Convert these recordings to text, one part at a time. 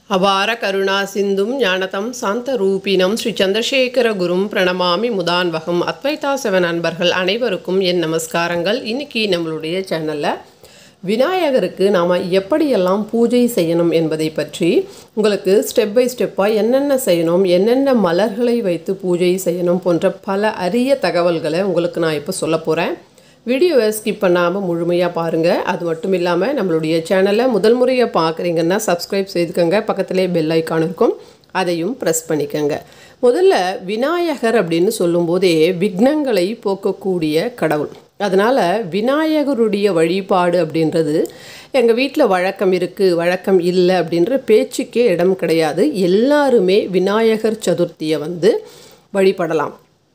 அபார கருணா சிந்தும் ஞானதம் சாந்த ரூபினம் ஸ்ரீ சந்திரசேகர குரும் பிரணமாமி முதான்வகம் அத்வைதா செவன் அன்பர்கள் அனைவருக்கும் என் நமஸ்காரங்கள் இன்னைக்கு நம்மளுடைய சேனலில் விநாயகருக்கு நாம் எப்படியெல்லாம் பூஜை செய்யணும் என்பதை பற்றி உங்களுக்கு ஸ்டெப் பை ஸ்டெப்பாக என்னென்ன செய்யணும் என்னென்ன மலர்களை வைத்து பூஜை செய்யணும் போன்ற பல அரிய தகவல்களை உங்களுக்கு நான் இப்போ சொல்ல போகிறேன் வீடியோவை ஸ்கிப் பண்ணாமல் முழுமையாக பாருங்கள் அது மட்டும் இல்லாமல் நம்மளுடைய சேனலை முதல் முறையாக பார்க்குறீங்கன்னா சப்ஸ்கிரைப் செய்துக்கோங்க பக்கத்திலே பெல் ஐக்கான் இருக்கும் அதையும் ப்ரெஸ் பண்ணிக்கோங்க முதல்ல விநாயகர் அப்படின்னு சொல்லும்போதே விக்னங்களை போக்கக்கூடிய கடவுள் அதனால் விநாயகருடைய வழிபாடு அப்படின்றது எங்கள் வீட்டில் வழக்கம் இருக்குது வழக்கம் இல்லை அப்படின்ற பேச்சுக்கே இடம் கிடையாது எல்லாருமே விநாயகர் சதுர்த்தியை வந்து வழிபடலாம்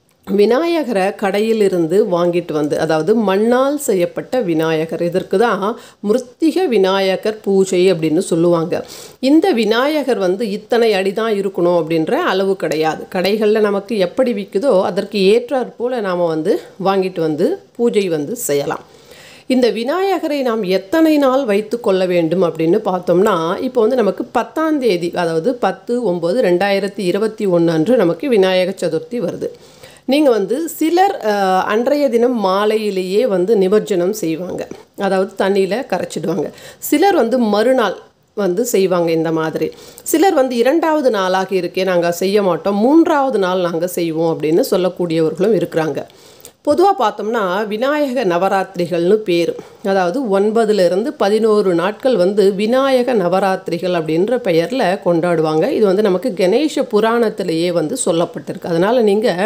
விநாயகரை கடையிலிருந்து வாங்கிட்டு வந்து அதாவது மண்ணால் செய்யப்பட்ட விநாயகர் இதற்கு தான் மிருத்திக விநாயகர் பூஜை அப்படின்னு சொல்லுவாங்க இந்த விநாயகர் வந்து இத்தனை அடி தான் இருக்கணும் அப்படின்ற அளவு கிடையாது கடைகளில் நமக்கு எப்படி விற்குதோ அதற்கு ஏற்றாற் போல் நாம் வந்து வாங்கிட்டு வந்து பூஜை வந்து செய்யலாம் இந்த விநாயகரை நாம் எத்தனை நாள் வைத்து கொள்ள வேண்டும் அப்படின்னு பார்த்தோம்னா இப்போ வந்து நமக்கு பத்தாம் தேதி அதாவது பத்து ஒம்பது ரெண்டாயிரத்தி இருபத்தி ஒன்று அன்று நமக்கு விநாயகர் சதுர்த்தி வருது நீங்கள் வந்து சிலர் அஹ், அன்றைய தினம் மாலையிலேயே வந்து நிமர்ஜனம் செய்வாங்க அதாவது தண்ணியில் கரைச்சிடுவாங்க சிலர் வந்து மறுநாள் வந்து செய்வாங்க இந்த மாதிரி சிலர் வந்து இரண்டாவது நாளாக இருக்கே நாங்கள் செய்ய மாட்டோம் மூன்றாவது நாள் நாங்கள் செய்வோம் அப்படின்னு சொல்லக்கூடியவர்களும் இருக்கிறாங்க பொதுவாக பார்த்தோம்னா விநாயக நவராத்திரிகள்னு பேர் அதாவது ஒன்பதுலேருந்து பதினோரு நாட்கள் வந்து விநாயக நவராத்திரிகள் அப்படின்ற பெயரில் கொண்டாடுவாங்க இது வந்து நமக்கு கணேச புராணத்திலேயே வந்து சொல்லப்பட்டிருக்கு அதனால் நீங்கள்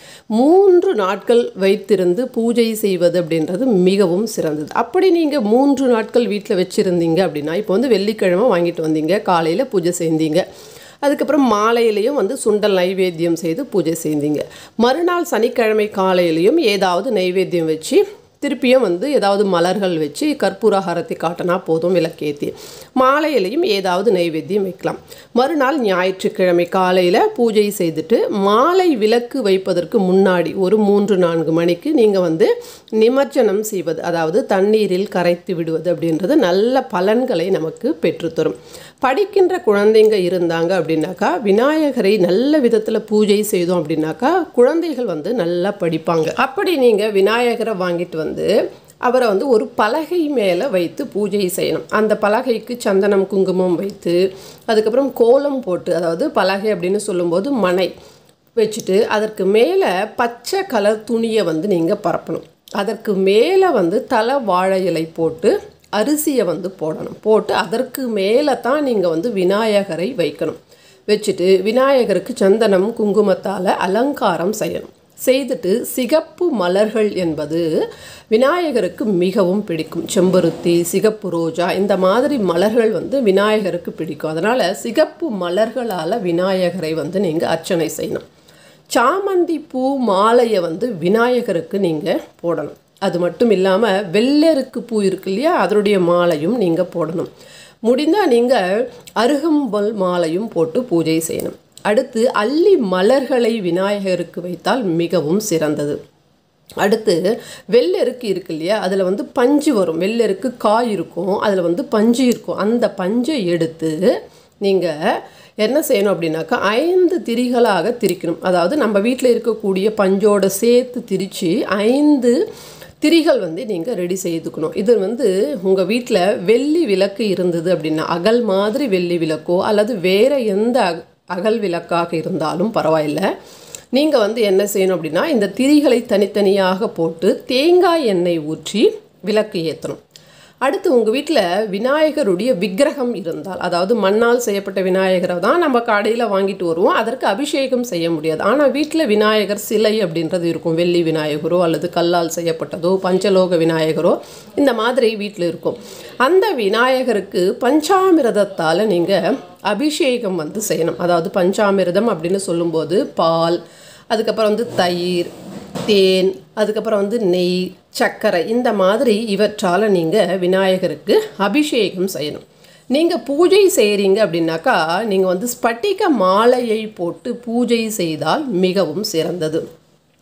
மூன்று நாட்கள் வைத்திருந்து பூஜை செய்வது அப்படின்றது மிகவும் சிறந்தது அப்படி நீங்கள் மூன்று நாட்கள் வீட்டில் வச்சுருந்தீங்க அப்படின்னா இப்போ வந்து வெள்ளிக்கிழமை வாங்கிட்டு வந்தீங்க காலையில் பூஜை செஞ்சீங்க அதுக்கப்புறம் மாலையிலையும் வந்து சுண்டல் நைவேத்தியம் செய்து பூஜை செய்தீங்க மறுநாள் சனிக்கிழமை காலையிலையும் ஏதாவது நைவேத்தியம் வச்சு திருப்பியும் வந்து ஏதாவது மலர்கள் வச்சு கற்பூர ஹாரத்தி காட்டினா போதும் விளக்கேற்றி மாலையிலையும் ஏதாவது நைவேத்தியம் வைக்கலாம் மறுநாள் ஞாயிற்றுக்கிழமை காலையில் பூஜை செய்துட்டு மாலை விளக்கு வைப்பதற்கு முன்னாடி ஒரு மூன்று நான்கு மணிக்கு நீங்கள் வந்து நிமர்ஜனம் செய்வது அதாவது தண்ணீரில் கரைத்து விடுவது அப்படின்றது நல்ல பலன்களை நமக்கு பெற்றுத்தரும் படிக்கின்ற குழந்தைங்க இருந்தாங்க அப்படின்னாக்கா விநாயகரை நல்ல விதத்தில் பூஜை செய்தோம் அப்படின்னாக்கா குழந்தைகள் வந்து நல்லா படிப்பாங்க அப்படி நீங்கள் விநாயகரை வாங்கிட்டு வந்து அவரை வந்து ஒரு பலகை மேலே வைத்து பூஜை செய்யணும் அந்த பலகைக்கு சந்தனம் குங்குமம் வைத்து அதுக்கப்புறம் கோலம் போட்டு அதாவது பலகை அப்படின்னு சொல்லும்போது மனை வச்சுட்டு அதற்கு மேலே பச்சை கலர் துணியை வந்து நீங்கள் பரப்பணும் அதற்கு மேலே வந்து தலை வாழை இலை போட்டு அரிசியை வந்து போடணும் போட்டு அதற்கு மேலே தான் நீங்கள் வந்து விநாயகரை வைக்கணும் வச்சுட்டு விநாயகருக்கு சந்தனம் குங்குமத்தால் அலங்காரம் செய்யணும் செய்துட்டு சிகப்பு மலர்கள் என்பது விநாயகருக்கு மிகவும் பிடிக்கும் செம்பருத்தி சிகப்பு ரோஜா இந்த மாதிரி மலர்கள் வந்து விநாயகருக்கு பிடிக்கும் அதனால் சிகப்பு மலர்களால் விநாயகரை வந்து நீங்கள் அர்ச்சனை செய்யணும் சாமந்தி பூ மாலையை வந்து விநாயகருக்கு நீங்கள் போடணும் அது மட்டும் இல்லாமல் வெள்ளெருக்கு பூ இருக்கு இல்லையா அதனுடைய மாலையும் நீங்கள் போடணும் முடிந்தால் நீங்கள் அருகம்பல் மாலையும் போட்டு பூஜை செய்யணும் அடுத்து அல்லி மலர்களை விநாயகருக்கு வைத்தால் மிகவும் சிறந்தது அடுத்து வெள்ளெருக்கு இருக்கு இல்லையா அதில் வந்து பஞ்சு வரும் வெள்ளெருக்கு காய் இருக்கும் அதில் வந்து பஞ்சு இருக்கும் அந்த பஞ்சை எடுத்து நீங்கள் என்ன செய்யணும் அப்படின்னாக்கா ஐந்து திரிகளாக திரிக்கணும் அதாவது நம்ம வீட்டில் இருக்கக்கூடிய பஞ்சோட சேர்த்து திரித்து ஐந்து திரிகள் வந்து நீங்கள் ரெடி செய்துக்கணும் இது வந்து உங்கள் வீட்டில் வெள்ளி விளக்கு இருந்தது அப்படின்னா அகல் மாதிரி வெள்ளி விளக்கோ அல்லது வேறு எந்த அக- அகல் விளக்காக இருந்தாலும் பரவாயில்ல நீங்கள் வந்து என்ன செய்யணும் அப்படின்னா இந்த திரிகளை தனித்தனியாக போட்டு தேங்காய் எண்ணெய் ஊற்றி விளக்கு ஏற்றணும் அடுத்து உங்கள் வீட்டில் விநாயகருடைய விக்கிரகம் இருந்தால் அதாவது மண்ணால் செய்யப்பட்ட விநாயகரை தான் நம்ம கடையில் வாங்கிட்டு வருவோம் அதற்கு அபிஷேகம் செய்ய முடியாது ஆனால் வீட்டில் விநாயகர் சிலை அப்படின்றது இருக்கும் வெள்ளி விநாயகரோ அல்லது கல்லால் செய்யப்பட்டதோ பஞ்சலோக விநாயகரோ இந்த மாதிரி வீட்டில் இருக்கும் அந்த விநாயகருக்கு பஞ்சாமிரதத்தால் நீங்கள் அபிஷேகம் வந்து செய்யணும் அதாவது பஞ்சாமிர்தம் அப்படின்னு சொல்லும்போது பால் அதுக்கப்புறம் வந்து தயிர் தேன் அதுக்கப்புறம் வந்து நெய் சர்க்கரை இந்த மாதிரி இவற்றால் நீங்கள் விநாயகருக்கு அபிஷேகம் செய்யணும் நீங்கள் பூஜை செய்கிறீங்க அப்படின்னாக்கா நீங்கள் வந்து ஸ்பட்டிக மாலையை போட்டு பூஜை செய்தால் மிகவும் சிறந்தது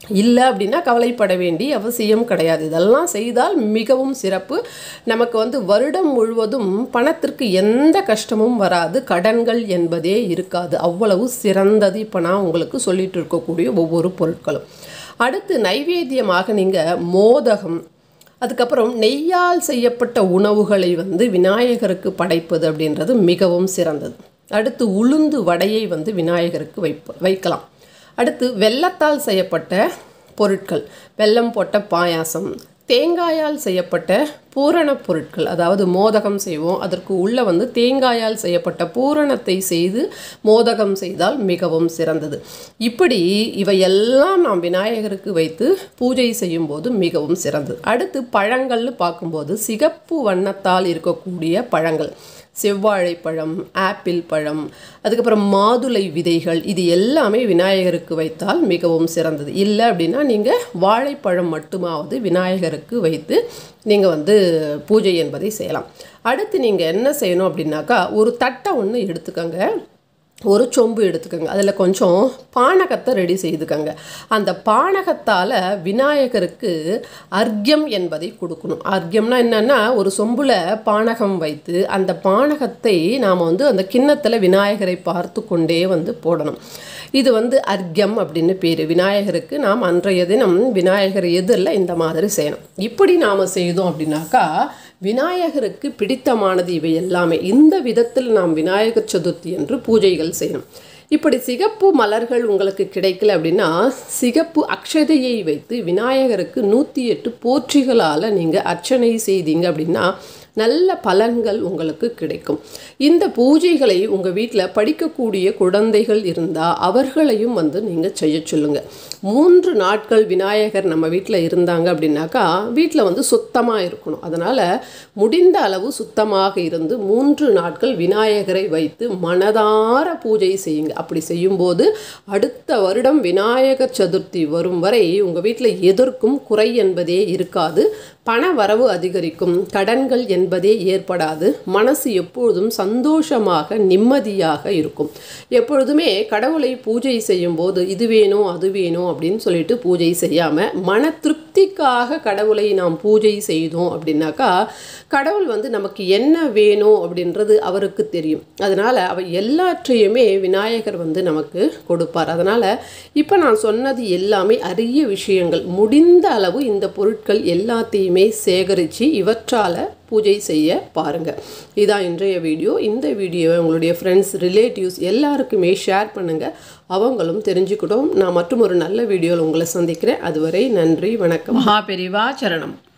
இல்லை அப்படின்னா கவலைப்பட வேண்டிய அவசியம் கிடையாது இதெல்லாம் செய்தால் மிகவும் சிறப்பு நமக்கு வந்து வருடம் முழுவதும் பணத்திற்கு எந்த கஷ்டமும் வராது கடன்கள் என்பதே இருக்காது அவ்வளவு சிறந்தது இப்போ நான் உங்களுக்கு சொல்லிட்டு இருக்கக்கூடிய ஒவ்வொரு பொருட்களும் அடுத்து நைவேத்தியமாக நீங்கள் மோதகம் அதுக்கப்புறம் நெய்யால் செய்யப்பட்ட உணவுகளை வந்து விநாயகருக்கு படைப்பது அப்படின்றது மிகவும் சிறந்தது அடுத்து உளுந்து வடையை வந்து விநாயகருக்கு வைப்ப வைக்கலாம் அடுத்து வெல்லத்தால் செய்யப்பட்ட பொருட்கள் வெல்லம் போட்ட பாயாசம் தேங்காயால் செய்யப்பட்ட பூரண பொருட்கள் அதாவது மோதகம் செய்வோம் அதற்கு உள்ளே வந்து தேங்காயால் செய்யப்பட்ட பூரணத்தை செய்து மோதகம் செய்தால் மிகவும் சிறந்தது இப்படி இவையெல்லாம் நாம் விநாயகருக்கு வைத்து பூஜை செய்யும் போது மிகவும் சிறந்தது அடுத்து பழங்கள்னு பார்க்கும்போது சிகப்பு வண்ணத்தால் இருக்கக்கூடிய பழங்கள் செவ்வாழை பழம் ஆப்பிள் பழம் அதுக்கப்புறம் மாதுளை விதைகள் இது எல்லாமே விநாயகருக்கு வைத்தால் மிகவும் சிறந்தது இல்லை அப்படின்னா நீங்கள் வாழைப்பழம் மட்டுமாவது விநாயகருக்கு வைத்து நீங்கள் வந்து பூஜை என்பதை செய்யலாம் அடுத்து நீங்கள் என்ன செய்யணும் அப்படின்னாக்கா ஒரு தட்டை ஒன்று எடுத்துக்கோங்க ஒரு சொம்பு எடுத்துக்கோங்க அதில் கொஞ்சம் பானகத்தை ரெடி செய்துக்கோங்க அந்த பானகத்தால் விநாயகருக்கு அர்க்யம் என்பதை கொடுக்கணும் அர்க்யம்னா என்னென்னா ஒரு சொம்பில் பானகம் வைத்து அந்த பானகத்தை நாம் வந்து அந்த கிண்ணத்தில் விநாயகரை பார்த்து கொண்டே வந்து போடணும் இது வந்து அர்க்யம் அப்படின்னு பேர் விநாயகருக்கு நாம் அன்றைய தினம் விநாயகர் எதிரில் இந்த மாதிரி செய்யணும் இப்படி நாம் செய்தோம் அப்படின்னாக்கா விநாயகருக்கு பிடித்தமானது இவை எல்லாமே இந்த விதத்தில் நாம் விநாயகர் சதுர்த்தி என்று பூஜைகள் செய்யணும் இப்படி சிகப்பு மலர்கள் உங்களுக்கு கிடைக்கல அப்படின்னா சிகப்பு அக்ஷதையை வைத்து விநாயகருக்கு நூற்றி எட்டு போற்றிகளால் நீங்கள் அர்ச்சனை செய்தீங்க அப்படின்னா நல்ல பலன்கள் உங்களுக்கு கிடைக்கும் இந்த பூஜைகளை உங்கள் வீட்டில் படிக்கக்கூடிய குழந்தைகள் இருந்தால் அவர்களையும் வந்து நீங்கள் செய்ய சொல்லுங்கள் மூன்று நாட்கள் விநாயகர் நம்ம வீட்டில் இருந்தாங்க அப்படின்னாக்கா வீட்டில் வந்து சுத்தமாக இருக்கணும் அதனால் முடிந்த அளவு சுத்தமாக இருந்து மூன்று நாட்கள் விநாயகரை வைத்து மனதார பூஜை செய்யுங்க அப்படி செய்யும்போது அடுத்த வருடம் விநாயகர் சதுர்த்தி வரும் வரை உங்கள் வீட்டில் எதற்கும் குறை என்பதே இருக்காது பண வரவு அதிகரிக்கும் கடன்கள் என்பதே ஏற்படாது மனசு எப்பொழுதும் சந்தோஷமாக நிம்மதியாக இருக்கும் எப்பொழுதுமே கடவுளை பூஜை செய்யும் போது இது வேணும் அது வேணும் அப்படின்னு சொல்லிட்டு பூஜை செய்யாமல் மன திருப்திக்காக கடவுளை நாம் பூஜை செய்தோம் அப்படின்னாக்கா கடவுள் வந்து நமக்கு என்ன வேணும் அப்படின்றது அவருக்கு தெரியும் அதனால் அவர் எல்லாற்றையுமே விநாயகர் வந்து நமக்கு கொடுப்பார் அதனால் இப்போ நான் சொன்னது எல்லாமே அரிய விஷயங்கள் முடிந்த அளவு இந்த பொருட்கள் எல்லாத்தையுமே சேகரித்து இவற்றால் பூஜை செய்ய பாருங்கள் இதான் இன்றைய வீடியோ இந்த வீடியோவை உங்களுடைய ஃப்ரெண்ட்ஸ் ரிலேட்டிவ்ஸ் எல்லாருக்குமே ஷேர் பண்ணுங்கள் அவங்களும் தெரிஞ்சுக்கிட்டோம் நான் மற்றும் ஒரு நல்ல வீடியோவில் உங்களை சந்திக்கிறேன் அதுவரை நன்றி வணக்கம் மகா பெரிவா சரணம்